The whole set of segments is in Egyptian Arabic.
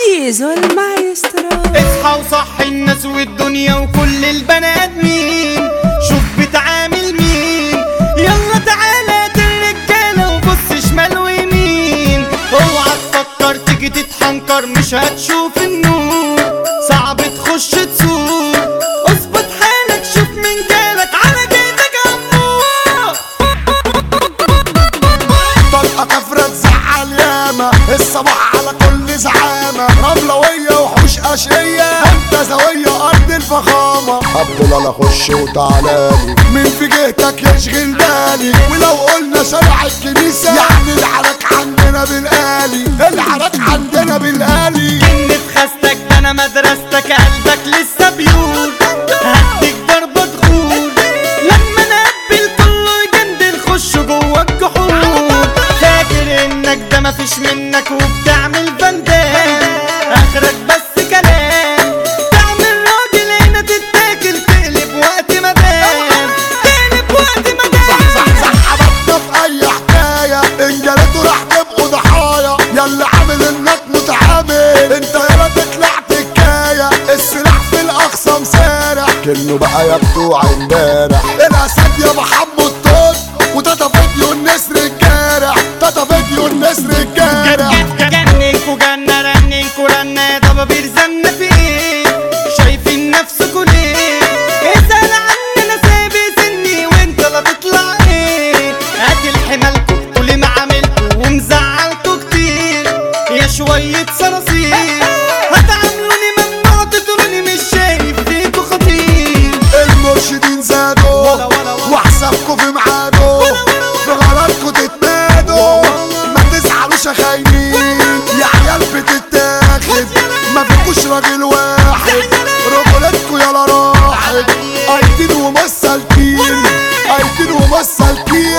زيزو المايسترو اصحى وصحي الناس والدنيا وكل البني ادمين شوف بتعامل مين يلا تعالى الرجاله وبص شمال ويمين اوعى تفكر تيجي تتحنكر مش هتشوف النور صعب تخش تسوق اظبط حالك شوف مين جالك على جيبك عمور طلقة كفرة تزعل ياما الصباح على كل زعامة رملوية وحوش أشقية منتزوية أرض الفخامة عبد الله خش وتعالالي مين في جهتك يشغل بالي ولو قلنا شارع الكنيسة يعني العراك عندنا بالآلي العراك عندنا بالآلي ان في خستك ده انا مدرستك قلبك لسه بيقول هديك ضربة دخول لما نقبل كله يجندل خش جوه الجحور فاكر انك ده مفيش منك وبتعمل بندان اخرك بس كلام تعمل راجل هنا تتاكل تقلب وقت ما دام تقلب وقت ما دام صح صح حبطنا في أي حكاية إن جريتوا راح تبقوا ضحايا ياللي عامل إنك متعامل أنت يالا تطلع تكاية السلاح في الأقصى مسارح كله بقى يا بتوع امبارح الأسد يا محمد توت وتاتا فيديو النسر الجارح تاتا فيديو النسر الجارح جننكوا جنة رننكوا رنة طبابير زنة في ايه شايفين نفسكوا ليه اسأل عننا سابي سني وانت لا تطلع ايه قاتل حمالكوا كل ما عملتوا ومزعلتوا كتير يا شوية صراصير هتعاملوني ممنوع تدروني مش شايف فيكوا خطير المرشدين زادوا ولا ولا ولا. وحسابكوا في ميعاده في غلطكوا تتنادوا ما تزعلوش يا خاينين يا عيال بتتاخد ما فيكوش راجل واحد رجولتكوا يلا راحت ايدين ومسالكين ايدين ومسالكين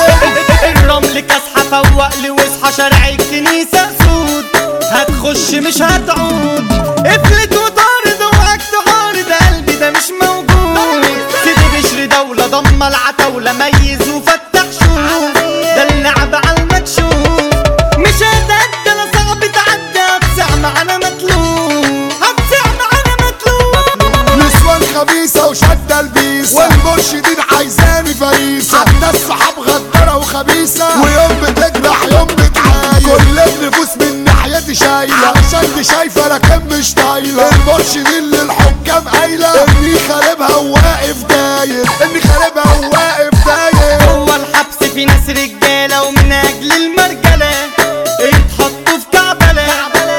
الرمل كاسحة فوق لي واصحى شارع الكنيسة سود هتخش مش هتعود افلت وطارد اوعك تعارض قلبي ده مش موجود سيدي بشر دولة ضم العتاولة ميز وفتح شوف ده اللعب على المكشوف مش هتأدى لا صعب تعدي هتسع معانا مطلوب هتسع معانا مطلوب نسوان خبيثة وشدة البيسة والمرشدين عايزاني فريسة حتى الصحاب غدارة وخبيثة ويوم بتجرح يوم بتعاير كل النفوس من ناحيتي شايلة علشان دي شايفة لكن مش طايلة المرشدين للحكام قايلة اني خاربها وواقف داير اني خاربها وواقف داير جوه الحبس في ناس رجاله ومن اجل المرجله اتحطوا في كعبله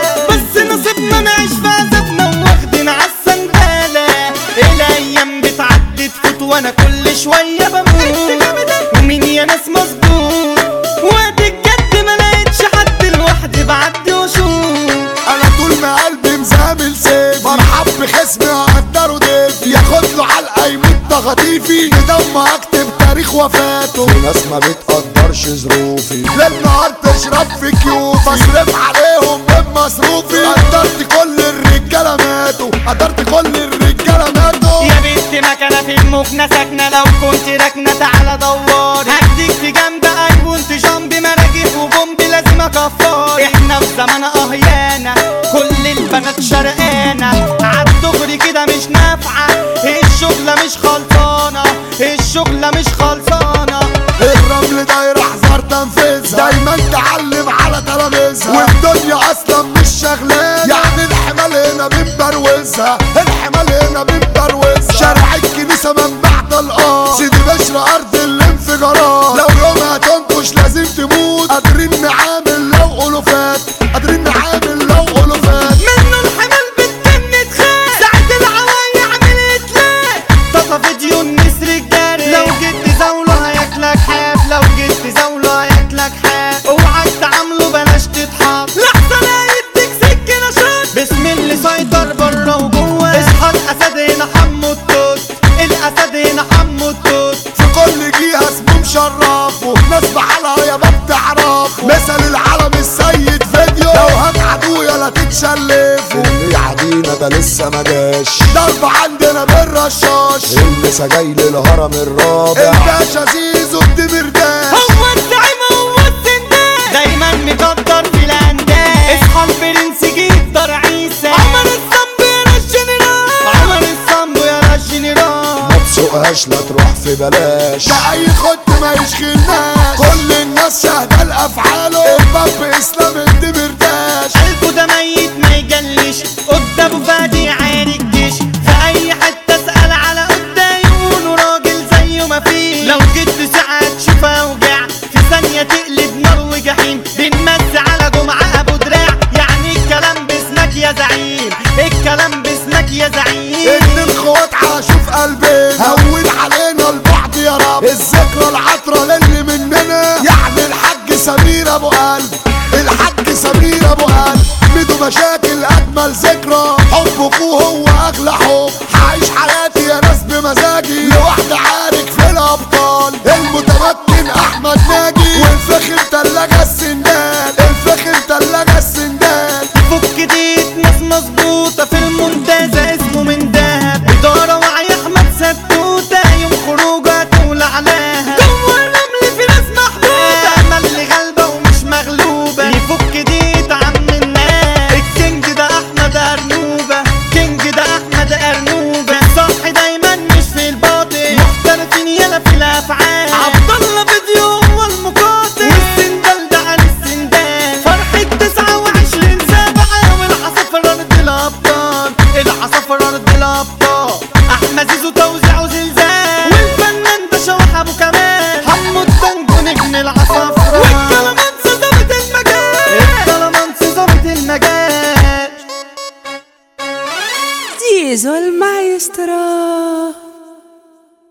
بس نصيبنا نعيش في عذابنا واخدين عالسنداله الايام بتعدي تفوت وانا كل شويه بموت ومين يا ناس مظبوط وقت الجد ما لقيتش حد لوحدي بعدي واشوف انا طول ما قلبي مزامل سيف مرحب بخصمي هقدره ضيف ياخد له علقه يموت تخطيفي بدم اكتب تاريخ وفاته في ناس ما بتقدرش ظروفي ليل نهار تشرب في كيوف اصرف عليهم من مصروفي قدرت كل الرجاله ماتوا قدرت كل الرجاله ماتوا يا بنت مكانة في المكنة ساكنة لو كنت راكنة تعالى دوري هديك في جنب قلب وانت جنبي مراجيح وبومبي لازم اكفر احنا في زمن اهيانة كل البنات شرقانة عالدغري كده مش نافعة الشغلة مش خلصانة الشغلة مش خلصانة الرمل داير احذر تنفيذها دايما تعلم على تلاميذها والدنيا اصلا مش شغلانه يعني الحمال هنا بنبروزها الحمال هنا بنبروزها شارع الكنيسه منبع طلقان سيدي بشر ارض الانفجارات لو يوم هتنكش لازم تموت قادرين نعامل لو الوفات قادرين نعامل لو الوفات منه الحمل بتجن تخاف ساعة العوايا عملت ليه طفى فيديو النسر الجاري لو جيت تزاوله هياكلك حاف لو جيت تزاوله هياكلك حاف اوعى تعامله بلاش تضحك لحظة لا يديك سكة نشاط بسم اللي سيطر بره وجوه اصحى الاسد هنا حمو التوت الاسد هنا حمو التوت في كل جهه اسمه مشرفه ناس بحالها يا ما بتعرفه مثل العالم السيد فيديو لو هات عدو يلا تتشلفوا اللي يعدينا ده لسه ما جاش ضرب عندنا بالرشاش اللي جاي للهرم الرابع الباشا زيزو الدمرداش هو الزعيم هو السندان دايما مقدر في الانداد اصحى البرنس جيب دار عيسى بلاش لا تروح في بلاش ده اي خد ما يشغلناش كل الناس شاهدة لافعاله الباب اسلام الدمرداش قلبه ده ميت ما يجلش قدامه فادي يعارك جيش في اي حته اسال على قدام يقولوا راجل زيه ما فيه لو جيت ساعه تشوف اوجاع في ثانيه تقلب نار وجحيم بنمس على جمعه ابو دراع يعني الكلام باسمك يا زعيم الكلام باسمك يا زعيم ان الخوات عاشوا في قلبنا هون علينا البعد يا رب الذكرى العطرة للي مننا يعني الحاج سمير ابو قلب الحاج سمير ابو قلب ميدو مشاكل اجمل ذكرى حب اخوه هو اغلى حب هعيش حياتي يا ناس بمزاجي لوحدي عارك في الابطال المتمكن احمد ناجي والفخر تلاجة السندان الفخر تلاجة السندان فك ديت ناس مظبوطة في المنتزه اسمه من دهب إدارة وعي أحمد ستوتة يوم خروجها تولع عليها جوه الرمل في ناس محبوبة أمل اللي غالبة ومش مغلوبة يفك ديت عم الناس الكينج ده أحمد أرنوبة كينج ده أحمد أرنوبة صح دايما مش في الباطل محترفين يلا في الأفعال عبد الله فيديو هو المقاتل والسندال ده عن السندال فرحة تسعة وعشرين سبعة والعصافرة أرض الأبطال العصافرة أرض الأبطال أحمد زيزو توزيع وزلزال والفنان ده شوح أبو كمال حمو التانجو نجم العصافرة والكلامانسي ظابط المجال الكلامانسي ظابط المجال Diesel Maestro.